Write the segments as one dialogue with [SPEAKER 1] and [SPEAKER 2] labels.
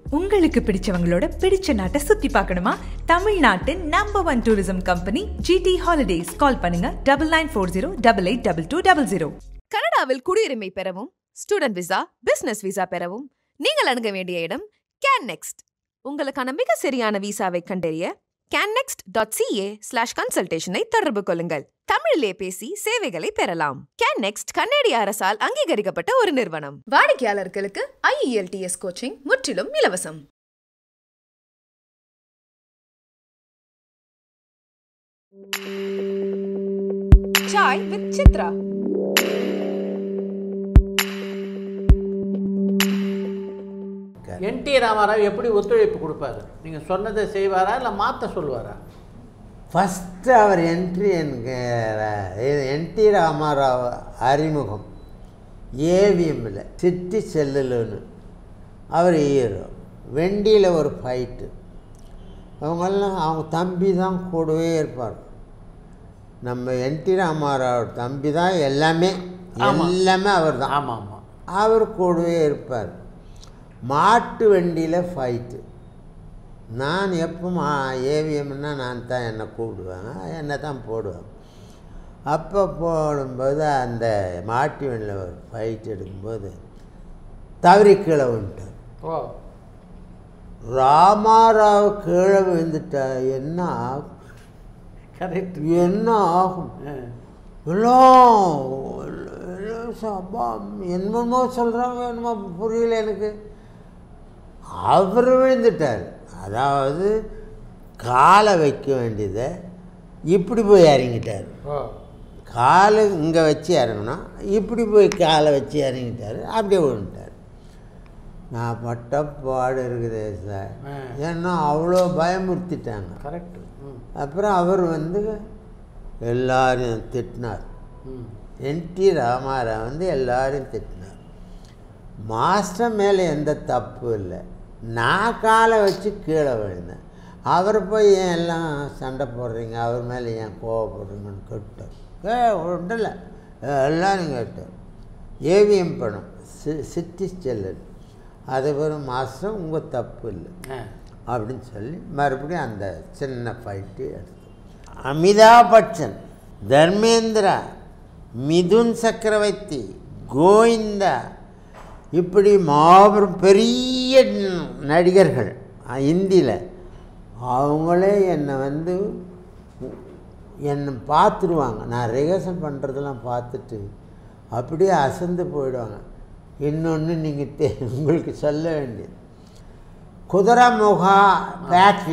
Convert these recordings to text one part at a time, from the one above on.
[SPEAKER 1] உங்களுக்கு பிடிச்சவங்களோட பிடிச்ச நாட்டை சுத்தி பார்க்கணுமா தமிழ்நாட்டின் number one tourism company GT holidays call பண்ணுங்க double nine four zero double eight double two double zero
[SPEAKER 2] கனடாவில் குடியுரிமை பெறவும் ஸ்டூடெண்ட் விசா பிசினஸ் விசா பெறவும் நீங்கள் அணுக வேண்டிய இடம் கேன் நெக்ஸ்ட் உங்களுக்கான மிக சரியான விசாவை கண்டறிய கேன்னெக்ஸ்ட் டாட் சிஏ ஸ்லாஷ் கன்சல்டேஷனை தொடர்பு கொள்ளுங்கள் தமிழிலே பேசி சேவைகளை பெறலாம் கேன் நெக்ஸ்ட் கன்னடிய அரசால் அங்கீகரிக்கப்பட்ட ஒரு நிறுவனம் வாடிக்கையாளர்களுக்கு ஐஇஎல்டிஎஸ் கோச்சிங் முற்றிலும் இலவசம் chai with Chitra
[SPEAKER 3] N T Ramarao எப்படி ஒத்துழைப்பு கொடுப்பாரு நீங்கள் சொன்னதை செய்வாரா இல்லை மாற்ற சொல்லுவாரா
[SPEAKER 4] ஃபஸ்ட்டு அவர் என்ட்ரி என்கிற என்டி ராமாராவ் அறிமுகம் ஏவிஎம்மில் சிட்டி செல்லுலுன்னு அவர் ஹீரோ வெண்டியில் ஒரு ஃபைட்டு அவங்கெல்லாம் அவங்க தம்பி தான் கூடவே இருப்பார் நம்ம என்டி ராமாராவ் தம்பி தான் எல்லாமே
[SPEAKER 3] ஆமா.
[SPEAKER 4] எல்லாமே அவர் தான்
[SPEAKER 3] ஆமாம் ஆமாம்
[SPEAKER 4] அவர் கூடவே இருப்பார் மாட்டு வண்டியில் ஃபைட்டு நான் எப்போ மா ஏவிஎம்னா நான் தான் என்னை கூப்பிடுவேன் என்னை தான் போடுவேன் அப்போ போடும்போது அந்த மாட்டு வண்டியில் ஒரு ஃபைட் எடுக்கும்போது தவறி கீழே விழுந்துட்டார்
[SPEAKER 3] ஓ
[SPEAKER 4] ராமாராவ் கீழே விழுந்துட்டா என்ன ஆகும்
[SPEAKER 3] கரெக்ட்
[SPEAKER 4] என்ன ஆகும் எல்லாம் எல்லாம் சபா என்னமோ சொல்கிறாங்க என்னமோ புரியல எனக்கு அவர் விழுந்துட்டார் அதாவது காலை வைக்க வேண்டியதை இப்படி போய் இறங்கிட்டார்
[SPEAKER 3] ஓ
[SPEAKER 4] காலை இங்கே வச்சு இறங்கணும் இப்படி போய் காலை வச்சு இறங்கிட்டார் அப்படியே விழுந்துட்டார் நான் பட்ட பாடு இருக்குது சார்
[SPEAKER 3] ஆ.
[SPEAKER 4] ஏன்னா அவ்வளோ பயமுறுத்திட்டாங்க
[SPEAKER 3] கரெக்ட் ம்
[SPEAKER 4] அப்புறம் அவர் வந்து எல்லாரையும் திட்டினார்
[SPEAKER 3] ம்
[SPEAKER 4] என்டி ராமாராவ் வந்து எல்லாரையும் திட்டினார் மாஸ்டர் மேலே எந்த தப்பு இல்லை நான் காலை வச்சு கீழே விழுந்தேன் அவர் போய் ஏன் எல்லாம் சண்டை போடுறீங்க அவர் மேலே ஏன் கோவப்படுறீங்கன்னு கேட்டார் ஏ உடலை எல்லாரும் கேட்டார் ஏவிஎம் படம் சி சிட்டி செல்லன் அது வெறும் மாஸ்டர் உங்கள் தப்பு இல்லை
[SPEAKER 3] ஆ
[SPEAKER 4] அப்படின்னு சொல்லி மறுபடியும் அந்த சின்ன ஃபைட்டு எடுத்தோம் அமிதாப் பச்சன் தர்மேந்திரா மிதுன் சக்கரவர்த்தி கோவிந்தா இப்படி மாபெரும் பெரிய நடிகர்கள் ஹிந்தியில் அவங்களே என்னை வந்து என்னை பார்த்துருவாங்க நான் ரிஹர்சல் பண்ணுறதெல்லாம் பார்த்துட்டு அப்படியே அசந்து போயிடுவாங்க இன்னொன்று நீங்கள் தெ உங்களுக்கு சொல்ல வேண்டியது குதிரைமுகா ஃபேக்ட்ரி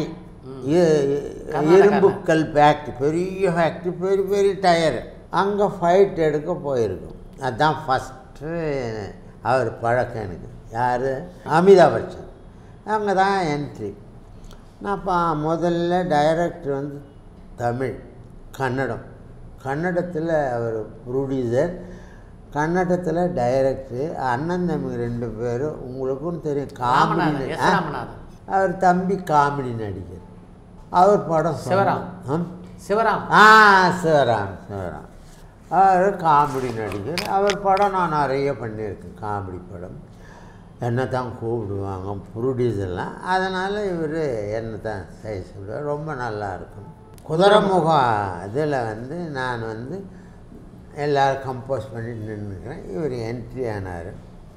[SPEAKER 4] இரும்புக்கல் ஃபேக்ட்ரி பெரிய ஃபேக்ட்ரி பெரிய பெரிய டயரு அங்கே ஃபைட் எடுக்க போயிருக்கோம் அதுதான் ஃபஸ்ட்டு அவர் பழக்கம் எனக்கு யார் அமிதாப் பச்சன் அங்கே தான் என்ட்ரி நான் பா முதல்ல டைரக்டர் வந்து தமிழ் கன்னடம் கன்னடத்தில் அவர் ப்ரொடியூசர் கன்னடத்தில் டைரக்டர் அண்ணன் தம்பி ரெண்டு பேரும் உங்களுக்கும் தெரியும்
[SPEAKER 3] ராமநாதன்,
[SPEAKER 4] காமெடி
[SPEAKER 3] எஸ். ராமநாதன்.
[SPEAKER 4] அவர் தம்பி காமெடி நடிகர் அவர் படம் சொன்னா-
[SPEAKER 3] சிவராம்.
[SPEAKER 4] ஆம்.
[SPEAKER 3] சிவராம்
[SPEAKER 4] ஆ சிவராம் சிவராம் அவர் காமெடி நடிகர் அவர் படம் நான் நிறைய பண்ணியிருக்கேன் காமெடி படம் என்னை தான் கூப்பிடுவாங்க ப்ரொடியூசர்லாம் அதனால் இவர் என்னை தான் செய்ய சொல்லுவார் ரொம்ப நல்லா இருக்கும் குதிரைமுகம் இதில் வந்து நான் வந்து எல்லோரும் கம்போஸ் பண்ணி நின்றுக்கிறேன் இவர் என்ட்ரி ஆனார்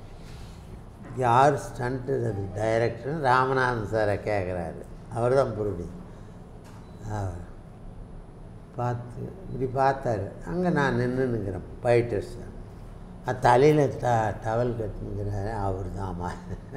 [SPEAKER 4] யார் ஸ்டண்ட்டு அது டைரக்டர் ராமநாதன் சாரை கேட்குறாரு அவர் தான் ப்ரொடியூசர் அவர் பார்த்து இப்படி பார்த்தாரு அங்கே நான் நின்றுனுக்கிறேன் ஃபைட்டர்ஸ் அது தலையில் ட டவல் கட்டுனுக்கிறாரு அவர் தான்மா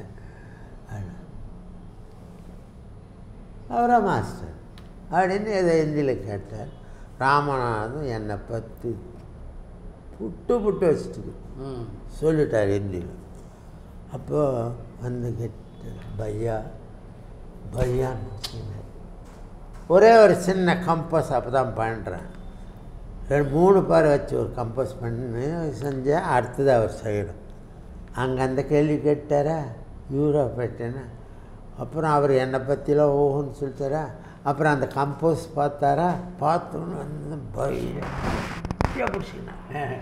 [SPEAKER 4] அவரா மாஸ்டர் அப்படின்னு ஏதோ ஹிந்தியில் கேட்டார் ராமநாதன் என்னை பற்றி புட்டு புட்டு வச்சுட்டு
[SPEAKER 3] ம்
[SPEAKER 4] சொல்லிட்டார் ஹிந்தியில் அப்போ வந்து கேட்டு பையா பையான்னு சொன்னார். ஒரே ஒரு சின்ன கம்போஸ் அப்போ தான் பண்ணுறேன் ரெண்டு மூணு பேர் வச்சு ஒரு கம்போஸ் பண்ணி செஞ்சேன் அடுத்தது அவர் செய்யணும் அங்கே அந்த கேள்வி கேட்டாரா யூரோ போயிட்டேன்னா அப்புறம் அவர் என்னை பற்றிலாம் ஓஹோன்னு சொல்லிட்டாரா அப்புறம் அந்த கம்போஸ் பார்த்தாரா பார்த்தோன்னு வந்து பையன் பிடிச்சிக்கினேன்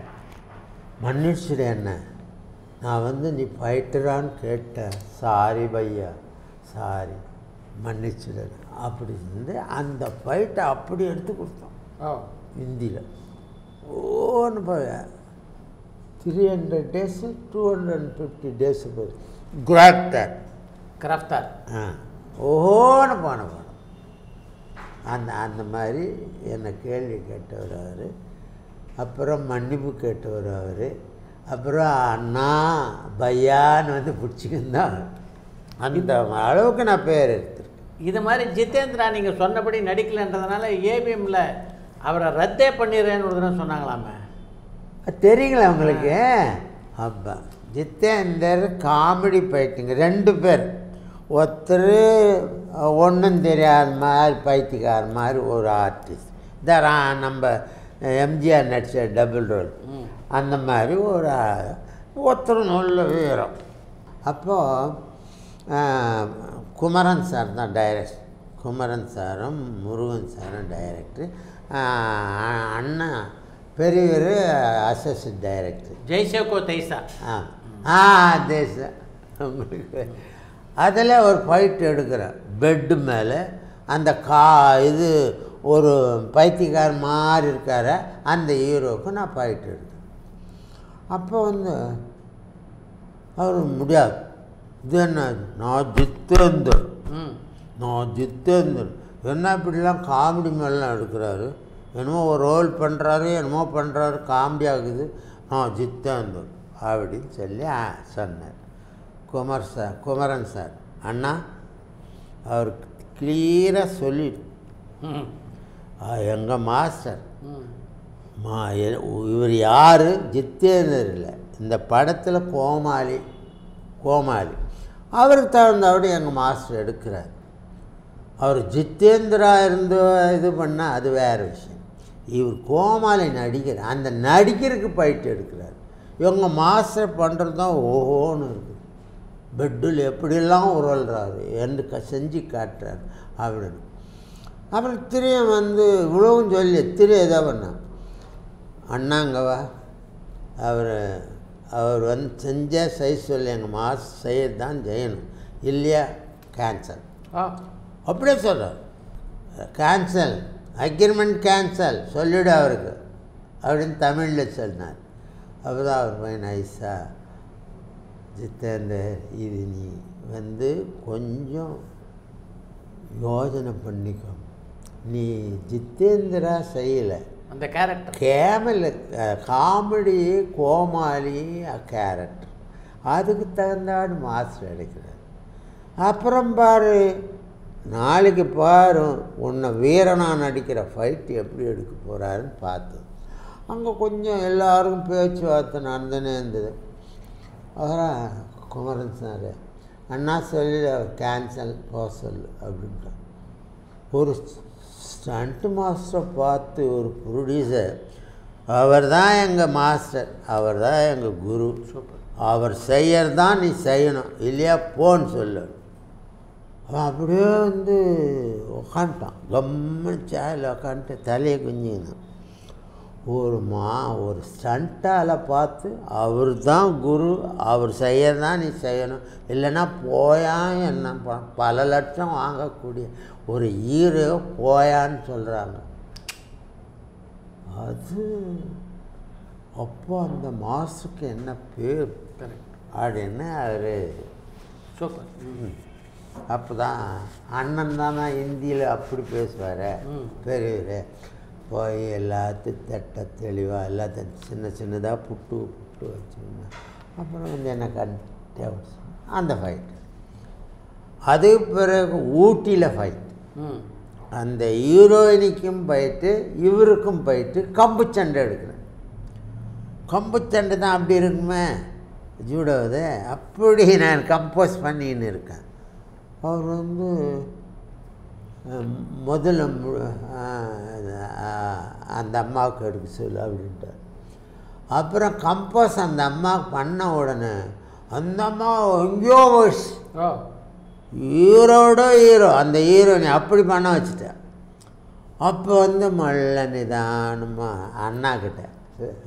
[SPEAKER 4] மன்னிச்சிடு என்ன நான் வந்து நீ ஃபைட்டரான்னு கேட்டேன் சாரி பையா சாரி மன்னிச்சிடுங்க அப்படி இருந்து அந்த ஃபைட்டை அப்படி எடுத்து கொடுத்தோம்
[SPEAKER 3] ஓ
[SPEAKER 4] ஹிந்தியில் ஓன்னு போய் three hundred days two hundred and fifty days போய் குராக்டர்
[SPEAKER 3] கிராஃப்தார்
[SPEAKER 4] ஆ ஓஹோன்னு போன படம் அந்த அந்த மாதிரி என்னை கேள்வி கேட்டவர் அவர் அப்புறம் மன்னிப்பு கேட்டவர் அவர் அப்புறம் அண்ணா பையான்னு வந்து பிடிச்சிக்கிந்தான் அந்த அளவுக்கு நான் பேர் எடுத்திருக்கேன்
[SPEAKER 3] இது மாதிரி ஜிதேந்திரா நீங்கள் சொன்னபடி நடிக்கலைன்றதுனால ஏபிஎம்ல அவரை ரத்தே பண்ணிடுறேன்னு ஒரு தடவை சொன்னாங்களாமே
[SPEAKER 4] அது தெரியுங்களா உங்களுக்கு அப்பா ஜித்தேந்தர் காமெடி பைத்தியங்க ரெண்டு பேர் ஒருத்தர் ஒன்றும் தெரியாத மாதிரி பைத்தியக்கார மாதிரி ஒரு ஆர்டிஸ்ட் இந்த ரா- நம்ம எம்ஜிஆர் நடிச்ச டபுள் ரோல் அந்த மாதிரி ஒரு ஆ- ஒருத்தர் நல்ல வீரம் அப்போது குமரன் சார் தான் டைரக்ட் குமரன் சாரும் முருகன் சாரும் டைரக்டர் அண்ணா பெரியவர் அசிஸ்டன்ட் டைரக்டர்
[SPEAKER 3] ஜெய்சேகோ தைசா
[SPEAKER 4] ஆ ஆ தேச உங்களுக்கு அதில் ஒரு ஃபைட் எடுக்கிறேன் பெட்டு மேலே அந்த கா இது ஒரு பைத்தியக்கார மாதிரி இருக்கார அந்த ஹீரோவுக்கு நான் ஃபைட் எடுக்கிறேன் அப்போ வந்து அவர் முடியாது இது என்ன நான் ஜித்தேந்தர்
[SPEAKER 3] ம்
[SPEAKER 4] நான் ஜித்தேந்தர் என்ன இப்படிலாம் காமெடி மேலாம் எடுக்கிறாரு என்னமோ ஒரு ரோல் பண்ணுறாரு என்னமோ பண்ணுறாரு காமெடி ஆகுது நான் ஜித்தேந்தர் அப்படின்னு சொல்லி ஆ சொன்னார் குமார் சார் குமரன் சார் அண்ணா அவருக்கு கிளியராக சொல்லிடு
[SPEAKER 3] ம்
[SPEAKER 4] எங்கள் மாஸ்டர்
[SPEAKER 3] ம்
[SPEAKER 4] மா எ- இவர் யார் ஜித்தேந்தர் இல்லை இந்த படத்தில் கோமாளி கோமாளி அவருக்கு தகுந்தபடி எங்கள் மாஸ்டர் எடுக்கிறார் அவர் ஜித்தேந்திரா இருந்து இது பண்ணால் அது வேறு விஷயம் இவர் கோமாளி நடிகர் அந்த நடிகருக்கு போயிட்டு எடுக்கிறார் இவங்க மாஸ்டர் பண்ணுறது தான் ஓஹோன்னு இருக்குது பெட்டில் எப்படியெல்லாம் உருள்றாரு என்று க செஞ்சு காட்டுறாரு அப்படின்னு அப்புறம் திரியம் வந்து இவ்வளவும் சொல்லி திரு எதோ பண்ணான் அண்ணாங்கவா அவர் அவர் வந்து செஞ்சால் செய்ய சொல்லி எங்கள் மாஸ் செய்ய தான் செய்யணும் இல்லையா கேன்சல்
[SPEAKER 3] ஆ
[SPEAKER 4] அப்படியே சொல்கிறார் கேன்சல் அக்ரிமெண்ட் கேன்சல் சொல்லிவிடு அவருக்கு அப்படின்னு தமிழில் சொன்னார் அப்போ தான் அவர் போய் நைஸா ஜித்தேந்தர் இது நீ வந்து கொஞ்சம் யோஜனை பண்ணிக்கோ நீ ஜித்தேந்திரா செய்யலை
[SPEAKER 3] அந்த கேரக்டர்
[SPEAKER 4] கேமல் காமெடி கோமாளி கேரக்டர் அதுக்கு தகுந்தாடு மாஸ்டர் எடுக்கிறார் அப்புறம் பாரு நாளைக்கு பாரு உன்னை வீரனா நடிக்கிற ஃபைட் எப்படி எடுக்க போகிறாருன்னு பார்த்தோம் அங்கே கொஞ்சம் எல்லாருக்கும் பேச்சுவார்த்தை நடந்துனே இருந்தது அப்புறம் குமரன் சார் அண்ணா சொல்லி அவர் கேன்சல் போக சொல்லு அப்படின்ட்டார் ஒரு ஸ்டண்ட் மாஸ்டரை பார்த்து ஒரு ப்ரொடியூசர் அவர் தான் எங்கள் மாஸ்டர் அவர் தான் எங்கள் குரு அவர் செய்யறதான் நீ செய்யணும் இல்லையா போன்னு சொல்லு அவன் அப்படியே வந்து உக்காந்துட்டான் கம்முன்னு சேரில் உக்காந்துட்டு தலையை குஞ்சிக்கணும் ஒரு மா ஒரு ஸ்டண்ட்டால் பார்த்து அவர் தான் குரு அவர் செய்யறதான் நீ செய்யணும் இல்லைன்னா போயா என்ன ப- பல லட்சம் வாங்கக்கூடிய ஒரு ஹீரோ போயான்னு சொல்கிறாங்க அது அப்போ அந்த மாசுக்கு என்ன பேர் அப்படின்னு அவர்
[SPEAKER 3] சூப்பர்
[SPEAKER 4] அப்போ தான் அண்ணன் தானே ஹிந்தியில் அப்படி பேசுவார் பெரியவர் போய் எல்லாத்தையும் தட்ட தெளிவாக எல்லாத்தையும் சின்ன சின்னதாக புட்டு புட்டு வச்சுருந்தேன் அப்புறம் வந்து என்ன கட்டே அந்த ஃபைட்டு அது பிறகு ஊட்டியில் ஃபைட்
[SPEAKER 3] ம்
[SPEAKER 4] அந்த ஹீரோயினிக்கும் போயிட்டு இவருக்கும் போயிட்டு கம்பு சண்டை எடுக்கிறேன் கம்பு சண்டை தான் அப்படி இருக்குமே ஜூடோது அப்படி நான் கம்போஸ் பண்ணின்னு இருக்கேன் அவர் வந்து அஹ், முதல்ல மு- அஹ், அஹ், அந்த அம்மாவுக்கு எடுக்க சொல்லு அப்படின்ட்டார் அப்புறம் கம்போஸ் அந்த அம்மாவுக்கு பண்ண உடனே அந்த அம்மா எங்கேயோ போயிடுச்சு
[SPEAKER 3] ஓ
[SPEAKER 4] ஹீரோட ஹீரோ அந்த ஹீரோனை அப்படி பண்ண வச்சுட்டேன் அப்போ வந்து மல்ல நிதானமாக அண்ணா கிட்ட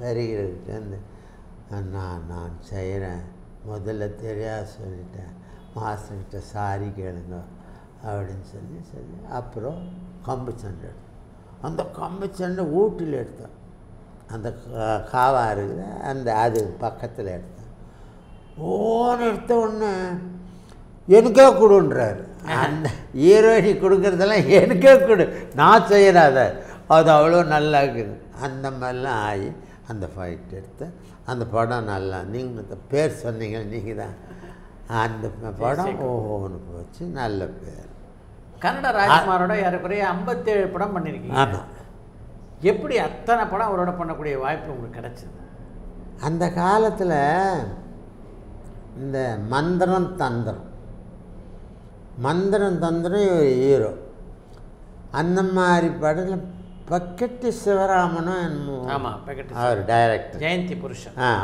[SPEAKER 4] ஹரிகிட்ட வந்து அண்ணா நான் செய்கிறேன் முதல்ல தெரியாது சொல்லிட்டேன் மாஸ்டர்கிட்ட சாரி கேளுங்க அப்படின்னு சொல்லி சொல்லி அப்புறம் கம்பு சண்டை எடுத்தோம் அந்த கம்பு சண்டை ஊட்டியில் எடுத்தோம் அந்த கா- காவா இருக்குது அந்த அது பக்கத்தில் எடுத்தேன் ஓன்னு எடுத்த உடனே எனக்கே கொடுன்றாரு அந்த ஹீரோயினி கொடுக்குறதெல்லாம் எனக்கே கொடு நான் செய்யறாத அது அவ்வளோ நல்லா இருக்குது அந்த மாதிரிலாம் ஆகி அந்த ஃபைட் எடுத்து அந்த படம் நல்லா நீங்கள் இந்த பேர் சொன்னீங்க நீங்கள் தான் அந்த படம் ஓஹோன்னு போச்சு நல்ல பேர்
[SPEAKER 3] கன்னட ராஜ்குமாரோட ஏறக்குறைய ஐம்பத்தேழு படம் பண்ணியிருக்கீங்க
[SPEAKER 4] ஆமாம்
[SPEAKER 3] எப்படி அத்தனை படம் அவரோட பண்ணக்கூடிய வாய்ப்பு உங்களுக்கு கிடைச்சது
[SPEAKER 4] அந்த காலத்தில் இந்த மந்திரம் தந்திரம் மந்திரம் தந்திரம் ஒரு ஹீரோ அந்த மாதிரி படத்தில் பக்கெட்டு சிவராமனும் என்னமோ
[SPEAKER 3] ஆமா பக்கெட்டு
[SPEAKER 4] அவர் டைரக்டர்
[SPEAKER 3] ஜெயந்தி புருஷன்
[SPEAKER 4] ஆ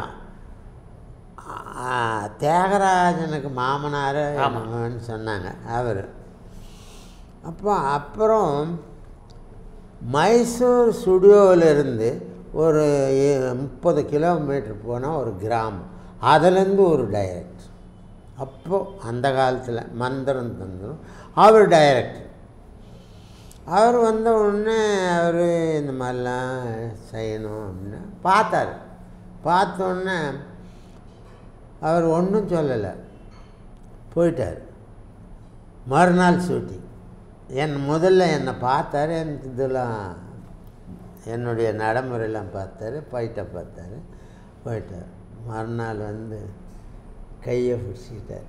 [SPEAKER 4] ஆ, தியாகராஜனுக்கு மாமனார்
[SPEAKER 3] ஆமா.
[SPEAKER 4] என்னமோன்னு சொன்னாங்க அவர் அப்போ அப்புறம் மைசூர் ஸ்டுடியோவிலேருந்து ஒரு ஏ- முப்பது கிலோமீட்டர் போனால் ஒரு கிராமம் அதுலேருந்து ஒரு டைரக்டர் அப்போது அந்த காலத்தில் மந்திரம் தந்திரம் அவர் டைரக்டர் அவர் வந்த உடனே அவர் இந்த மாதிரிலாம் செய்யணும் அப்படின்னு பார்த்தாரு பார்த்த உடனே அவர் ஒன்றும் சொல்லலை போயிட்டார் மறுநாள் ஷூட்டிங் என் முதல்ல என்னை பார்த்தாரு எனக்கு இதெல்லாம் என்னுடைய நடைமுறையெல்லாம் பார்த்தாரு ஃபைட்டை பார்த்தாரு போயிட்டார் மறுநாள் வந்து கையை பிடிச்சிக்கிட்டார்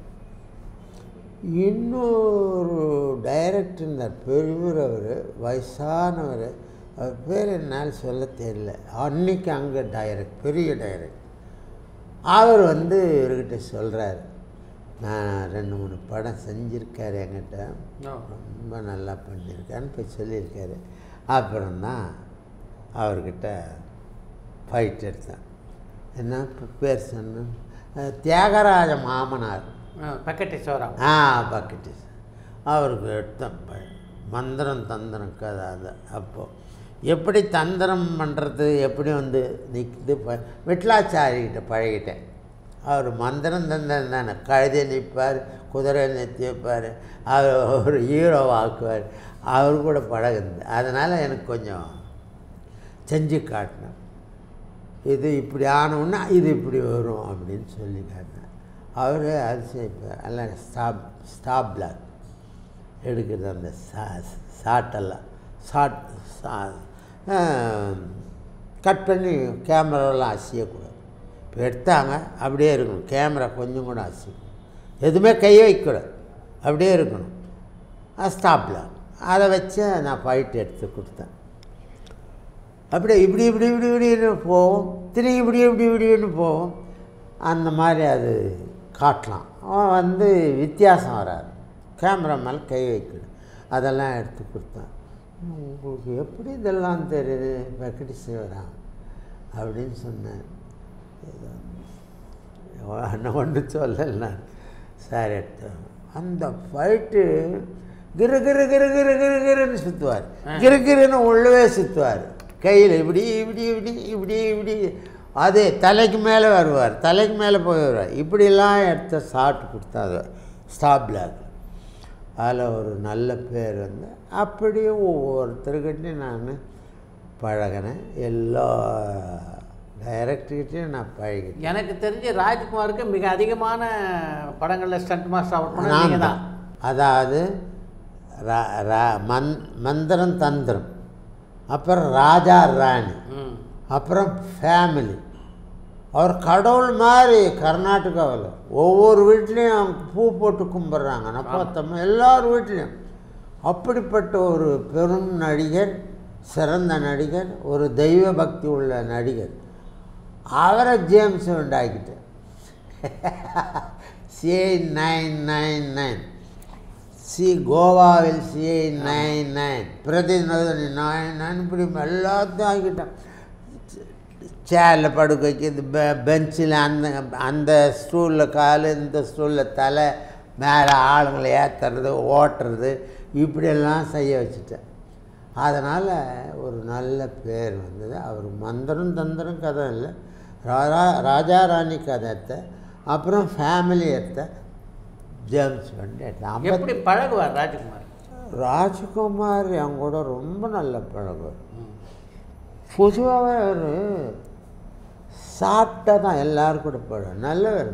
[SPEAKER 4] இன்னொரு டைரக்டர் இருந்தார் பெரியவர் அவர் வயசானவர் அவர் பேர் என்னால் சொல்ல தெரியல அன்னைக்கு அங்கே டைரக்ட் பெரிய டைரக்ட் அவர் வந்து இவர்கிட்ட சொல்கிறாரு நான் ரெண்டு மூணு படம் செஞ்சுருக்காரு என்கிட்ட
[SPEAKER 3] ஓ.
[SPEAKER 4] ரொம்ப நல்லா பண்ணியிருக்காருன்னு போய் சொல்லியிருக்காரு அப்புறம்தான் அவர்கிட்ட ஃபைட் எடுத்தேன் என்ன ப- பேர் சொன்னேன் அஹ் தியாகராஜ மாமனார்
[SPEAKER 3] ஆ, பக்கெட்டு சிவராம்
[SPEAKER 4] ஆ பக்கெட்டு அவருக்கு எடுத்தேன் ப- மந்திரம் தந்திரம் கதை அது அப்போது எப்படி தந்திரம் பண்ணுறது எப்படி வந்து நிற்குது ப விட்லாச்சாரிகிட்ட பழகிட்டேன் அவர் மந்திரம் தந்திரம் தானே கழுதை நிற்பார் குதிரை நிறுத்தி வைப்பார் அவர் ஒரு ஹீரோ ஆக்குவார் அவர் கூட பழகுது அதனால் எனக்கு கொஞ்சம் செஞ்சு காட்டினேன் இது இப்படி ஆனவுன்னா இது இப்படி வரும் அப்படின்னு சொல்லி காட்டினேன் அவர் அதிசயிப்பார் எல்லாம் ஸ்டாப் ஸ்டாப் பிளாக் எடுக்கிறது அந்த சா ஷாட்டெல்லாம் ஷாட் கட் பண்ணி கேமராலாம் அசையக்கூடாது இப்போ எடுத்தாங்க அப்படியே இருக்கணும் கேமரா கொஞ்சம் கூட அசைக்கணும் எதுவுமே கை வைக்கக்கூடாது அப்படியே இருக்கணும் ஸ்டாப் பிளாக் அதை வச்சு நான் ஃபைட் எடுத்து கொடுத்தேன் அப்படியே இப்படி இப்படி இப்படி இப்படின்னு போவோம் திரும்பி இப்படி இப்படி இப்படின்னு போவோம் அந்த மாதிரி அது காட்டலாம் அவன் வந்து வித்தியாசம் வராது கேமரா மேலே கை வைக்கணும் அதெல்லாம் எடுத்து கொடுத்தேன் உங்களுக்கு எப்படி இதெல்லாம் தெரியுது வெக்கடி சிவராம் அப்படின்னு சொன்னேன் என்ன ஒன்று சொல்லல நான் சார் எடுத்தேன் அந்த ஃபைட்டு கிரு கிரு கிரு கிரு கிரு கிருன்னு சுற்றுவார் கிரு கிருன்னு உள்ளவே சுற்றுவார் கையில் இப்படி இப்படி இப்படி இப்படி இப்படி அதே தலைக்கு மேலே வருவார் தலைக்கு மேலே போய் வருவார் இப்படிலாம் எடுத்த ஷாட் கொடுத்தாரு ஸ்டாப் பிளாக் அதில் ஒரு நல்ல பேர் வந்து அப்படியே ஒவ்வொருத்தருக்கிட்டையும் நான் பழகினேன் எல்லா டைரக்டர்கிட்டையும் நான் பழகிட்டேன்
[SPEAKER 3] எனக்கு தெரிஞ்சு ராஜ்குமாருக்கு மிக அதிகமான படங்களில் ஸ்டண்ட் மாஸ்டர் அவர் பண்ண
[SPEAKER 4] நான்
[SPEAKER 3] நீங்கள்
[SPEAKER 4] தான்
[SPEAKER 3] தான்
[SPEAKER 4] அதாவது ரா ரா மந் மந்திரம் தந்திரம் அப்புறம் ராஜா ராணி
[SPEAKER 3] ம்
[SPEAKER 4] அப்புறம் ஃபேமிலி அவர் கடவுள் மாதிரி கர்நாடகாவில் ஒவ்வொரு வீட்லேயும் அவங்க பூ போட்டு கும்பிட்றாங்க நப்பத்தம்மா எல்லார் வீட்லேயும் அப்படிப்பட்ட ஒரு பெரும் நடிகர் சிறந்த நடிகர் ஒரு தெய்வ பக்தி உள்ள நடிகர் அவரை ஜேம்ஸ் உண்டாக்கிட்டேன் CI nine nine nine C கோவாவில் சிஐ நைன் நைன் பிரதிநிதி நைன் நைன் இப்படி எல்லாத்தையும் ஆக்கிட்டேன் சேரில் படுக்க வைக்கிறது பெ பெஞ்சில் அந்த அந்த ஸ்டூலில் கால் இந்த ஸ்டூலில் தலை மேலே ஆளுங்களை ஏற்றுறது ஓட்டுறது இப்படியெல்லாம் செய்ய வச்சுட்டேன் அதனால் ஒரு நல்ல பேர் வந்தது அவர் மந்திரம் தந்திரம் கதை இல்லை ராஜா ராஜா ராணி கதை எடுத்த அப்புறம் ஃபேமிலி எடுத்த ஜேம்ஸ் பாண்ட் எடுத்தேன்
[SPEAKER 3] எப்படி பழகுவார் ராஜ்குமார்
[SPEAKER 4] ராஜ்குமார் என் கூட ரொம்ப நல்ல பழகுவார் பொதுவாகவே அவர் சாப்பிட்டா தான் எல்லாரும் கூட பழகும் நல்லவர்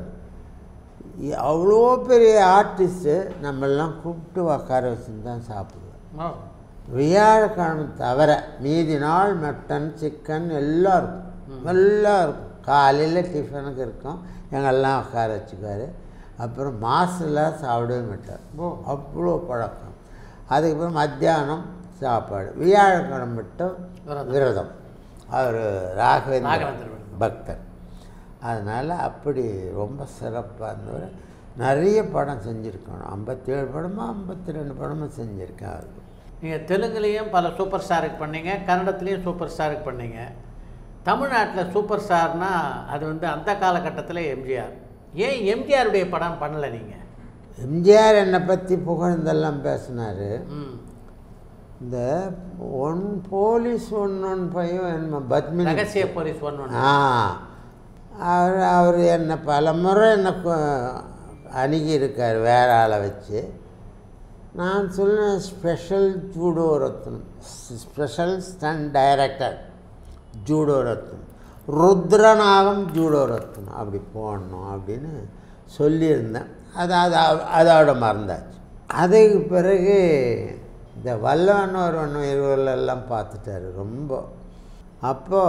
[SPEAKER 4] அவ்வளோ பெரிய ஆர்டிஸ்ட்டு நம்மெல்லாம் கூப்பிட்டு உட்கார வச்சுன்னு தான் சாப்பிடுவார்
[SPEAKER 3] ஓ
[SPEAKER 4] வியாழக்கிழமை தவிர மீதி நாள் மட்டன் சிக்கன் எல்லாம் இருக்கும் எல்லாம் இருக்கும் காலையில் டிஃபனுக்கு இருக்கும் எங்கெல்லாம் உட்கார வச்சுக்குவார் அப்புறம் மாசில் சாப்பிடவே மாட்டார் அவ்வளோ பழக்கம் அதுக்கப்புறம் மத்தியானம் சாப்பாடு வியாழக்கிழமை மட்டும் விரதம் அவர் ராகவேந்திர
[SPEAKER 3] ராகவேந்திர விரதம்.
[SPEAKER 4] பக்தர் அதனால் அப்படி ரொம்ப சிறப்பாக இருந்தவர் நிறைய படம் செஞ்சுருக்கணும் ஐம்பத்தேழு படமோ ஐம்பத்தி ரெண்டு படமும் செஞ்சுருக்கேன் அவருக்கு
[SPEAKER 3] நீங்கள் தெலுங்குலேயும் பல சூப்பர் ஸ்டாருக்கு பண்ணீங்க கன்னடத்துலேயும் சூப்பர் ஸ்டாருக்கு பண்ணீங்க தமிழ்நாட்டில் சூப்பர் ஸ்டார்னா அது வந்து அந்த காலகட்டத்தில் எம்ஜிஆர் ஏன் எம்ஜிஆருடைய படம் பண்ணலை நீங்கள்
[SPEAKER 4] எம்ஜிஆர் என்னை பற்றி புகழ்ந்தெல்லாம் பேசினார்
[SPEAKER 3] ம்
[SPEAKER 4] இந்த one police one one five என்ன பத்மினி
[SPEAKER 3] ரகசிய போலீஸ் ஒன் ஒன்று
[SPEAKER 4] ஆ அவர் அவர் என்னை பல முறை என்னை கொ- அணுகியிருக்கார் வேற ஆளை வச்சு நான் சொன்னேன் special Judo Rathnam special stunt director Judo Rathnam Rudranagam Judo Rathnam அப்படி போடணும் அப்படின்னு சொல்லியிருந்தேன் அது அது அதோட மறந்தாச்சு அதுக்கு பிறகு இந்த வல்லவன் ஒருவன் இருவரெல்லாம் பார்த்துட்டாரு ரொம்ப அப்போ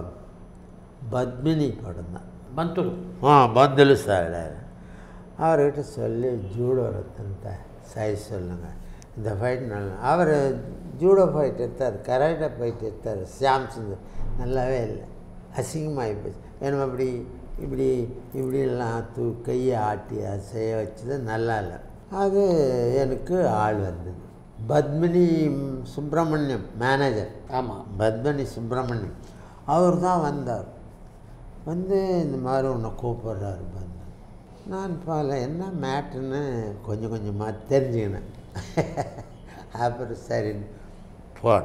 [SPEAKER 4] பத்மினி படம் தான்
[SPEAKER 3] பந்துலு
[SPEAKER 4] ஆ பந்துலு சார் அவர்கிட்ட சொல்லி ஜூடோ ரத்தனத்தை சைஸ் சொல்லுங்க இந்த ஃபைட் நல்லா அவர் ஜூடோ ஃபைட் எடுத்தார் கராட்டே ஃபைட் எடுத்தார் சியாம் சுந்தர் நல்லாவே இல்லை அசிங்கமாகி போச்சு ஏன்னா அப்படி இப்படி இப்படிலாம் தூ கையை ஆட்டி அது செய்ய வச்சது நல்லா இல்லை அது எனக்கு ஆள் வந்தது பத்மினி சுப்பிரமணியம் மேனேஜர்
[SPEAKER 3] ஆமாம்
[SPEAKER 4] பத்மனி சுப்பிரமணியம் அவர் தான் வந்தார் வந்து இந்த மாதிரி உன்னை கூப்பிட்றாரு வந்து நான் பல என்ன மேட்டுன்னு கொஞ்சம் கொஞ்சமாக தெரிஞ்சுக்கினேன் அப்புறம் சரின்னு போட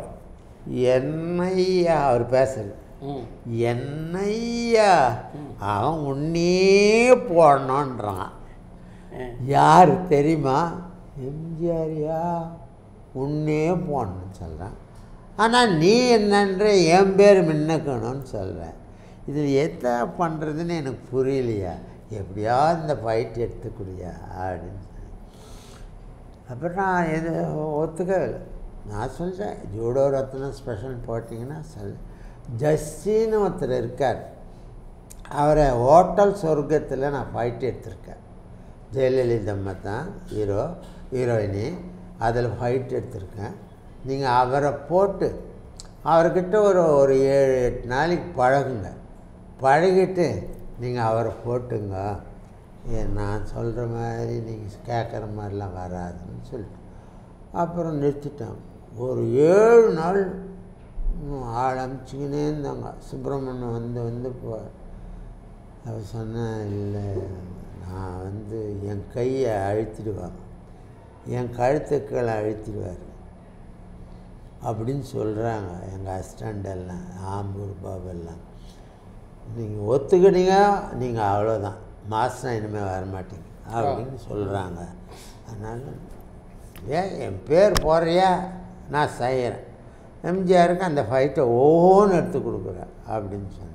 [SPEAKER 4] என்னையா அவர் பேசுறது
[SPEAKER 3] ம்
[SPEAKER 4] என்னையா அவன் உன்னே போடணுன்றான்
[SPEAKER 3] ம்.
[SPEAKER 4] யார் தெரியுமா எம்ஜிஆர்யா உன்னே போடணும்னு சொல்கிறான் ஆனால் நீ என்னன்ற என் பேர் மின்னக்கணும்னு சொல்கிறேன் இது எதை பண்ணுறதுன்னு எனக்கு புரியலையா எப்படியாவது இந்த ஃபைட் எடுத்துக்கூடியா அப்படின்னு சொல்லி அப்புறம் நான் எது ஒத்துக்கவே இல்லை நான் சொல்கிறேன் ஜூடோ ரத்னம் ஸ்பெஷல் போட்டிங்கன்னா சொல் ஜஸ்டின்னு ஒருத்தர் இருக்கார் அவரை ஹோட்டல் சொர்க்கத்தில் நான் ஃபைட் எடுத்திருக்கேன் ஜெயலலிதம்மா தான் ஹீரோ ஹீரோயினி அதில் ஃபைட் எடுத்திருக்கேன் நீங்கள் அவரை போட்டு அவர்கிட்ட ஒரு ஒரு ஏழு எட்டு நாளைக்கு பழகுங்க பழகிட்டு நீங்கள் அவரை போட்டுங்க ஏ, நான் சொல்கிற மாதிரி நீங்கள் கேட்குற மாதிரிலாம் வராதுன்னு சொல்லிட்டு அப்புறம் நிறுத்திட்டாங்க ஒரு ஏழு நாள் இன்னும் ஆள் அமுச்சிக்கினே இருந்தாங்க சுப்பிரமணியம் வந்து வந்து போ அவர் சொன்னேன் இல்லை நான் வந்து என் கையை அழுத்திடுவாங்க என் கழுத்துக்களை அழுத்திடுவார் அப்படின்னு சொல்கிறாங்க எங்கள் அசிஸ்டண்ட் எல்லாம் ஆம்பூர் பாபு எல்லாம் நீங்கள் ஒத்துக்கிட்டீங்க நீங்கள் அவ்வளோதான் மாதம் இனிமேல் வரமாட்டீங்க அப்படின்னு சொல்கிறாங்க அதனால் ஏன் என் பேர் போடுறியா நான் செய்கிறேன் எம்ஜிஆருக்கு அந்த ஃபைட்டை ஒவ்வொன்று எடுத்து கொடுக்குறேன் அப்படின்னு சொன்னேன்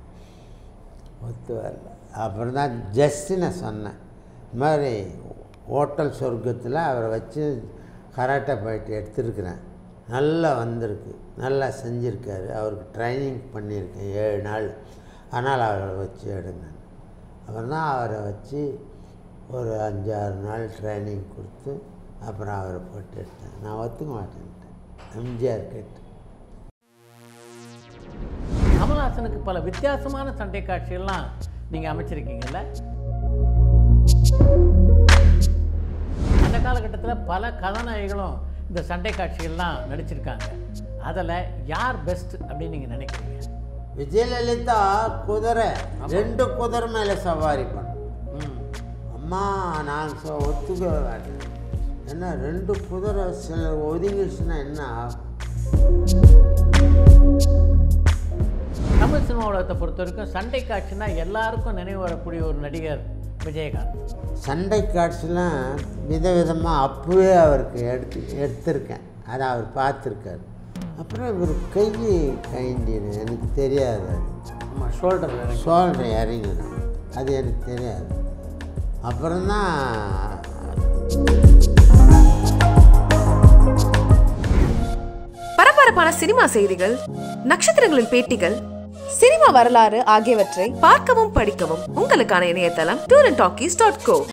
[SPEAKER 4] ஒத்து வரல அப்புறம் தான் ஜஸ்ட்டு நான் சொன்னேன் இந்த மாதிரி ஹோட்டல் சொர்க்கத்தில் அவரை வச்சு கராட்டே ஃபைட் எடுத்திருக்கிறேன் நல்லா வந்திருக்கு நல்லா செஞ்சுருக்காரு அவருக்கு ட்ரைனிங் பண்ணியிருக்கேன் ஏழு நாள் ஆனால் அவரை வச்சு எடுங்க அப்புறம் தான் அவரை வச்சு ஒரு அஞ்சாறு நாள் ட்ரைனிங் கொடுத்து அப்புறம் அவரை போட்டு எடுத்தேன் நான் ஒத்துக்க மாட்டேன்ட்டேன் எம்ஜிஆர் கேட்டு
[SPEAKER 3] கமல்ஹாசனுக்கு பல வித்தியாசமான சண்டை காட்சிகள்லாம் நீங்கள் அமைச்சிருக்கீங்கல்ல அந்த காலகட்டத்தில் பல கதாநாயகிகளும் இந்த சண்டை காட்சிகள்லாம் நடிச்சிருக்காங்க அதில் யார் பெஸ்ட் அப்படின்னு நீங்கள் நினைக்கிறீங்க
[SPEAKER 4] விஜயலலிதா குதிரை ரெண்டு குதிரை மேலே சவாரி பண்ணும்
[SPEAKER 3] ம்
[SPEAKER 4] அம்மா நான் சொ ஒத்துக்க மாட்டேன் என்ன ரெண்டு குதிரை சில ஒதுங்கிடுச்சுன்னா என்ன ஆகும்
[SPEAKER 3] தமிழ் சினிமா உலகத்தை பொறுத்த வரைக்கும் சண்டை காட்சினா எல்லாருக்கும் நினைவு வரக்கூடிய ஒரு நடிகர் விஜயகாந்த்
[SPEAKER 4] சண்டை காட்சிலாம் விதவிதமாக அப்போவே அவருக்கு எடுத்து எடுத்திருக்கேன் அதை அவர் பார்த்துருக்காரு அப்புறம் இவர் கை கைண்டினு எனக்கு தெரியாது அது
[SPEAKER 3] ஆமாம் ஷோல்டரில் இறங்கி
[SPEAKER 4] சோல்ற இறங்கிடும் அது எனக்கு தெரியாது அப்புறம்தான்
[SPEAKER 2] பரபரப்பான சினிமா செய்திகள் நட்சத்திரங்களின் பேட்டிகள் சினிமா வரலாறு ஆகியவற்றை பார்க்கவும் படிக்கவும் உங்களுக்கான இணையதளம் tour and talkies dot go